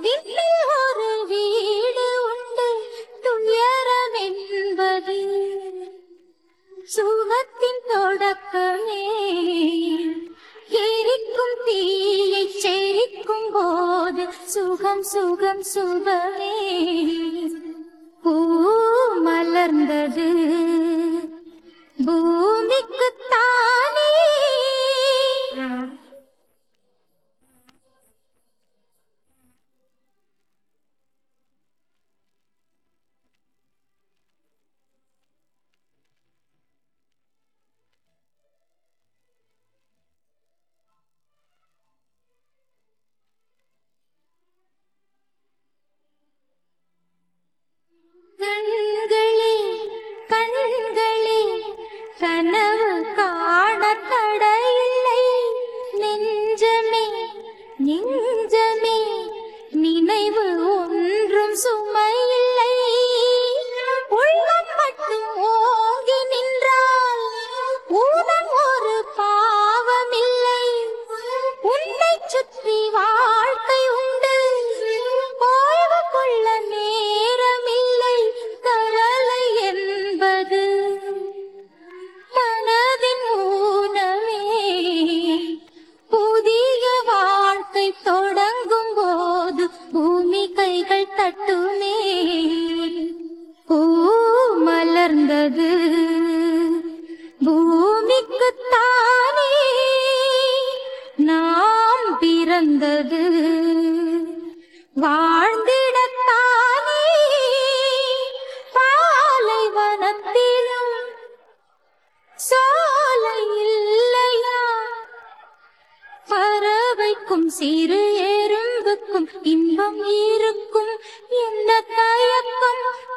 விண்ணில் ஒரு வீடு உண்டு துயரம் என்பது சுகத்தின் தொடக்கமே எரிக்கும் தீயை செரிக்கும் போது சுகம் சுகம் சுகமே பூ மலர்ந்தது பூமிக்குத்தானே கண்களே கண்களே கனவு காண தடையில்லை நெஞ்சமே நெஞ்சமே நினைவு ஒன்றும் சுமையில்லை உள்ளம் மட்டும் ஓங்கி நின்றால் ஊனம் ஒரு பாவமில்லை உன்னை சுற்றி வாழ்க்கை உண்டு ஓய்வு கொள்ள நேரமில்லை கவலை என்பது மனதின் ஊனமே புதிய வாழ்க்கை தொடங்கும் போது பூமி கைகள் தட்டுமே பூ மலர்ந்தது பூமிக்குத்தானே நாம் பிறந்தது வாழ்ந்திடத்தானே பாலைவனத்திலும் சோலை இல்லையா பறவைக்கும் சிறு எறும்புக்கும் இன்பம் இருக்கும் என்ன தயக்கம்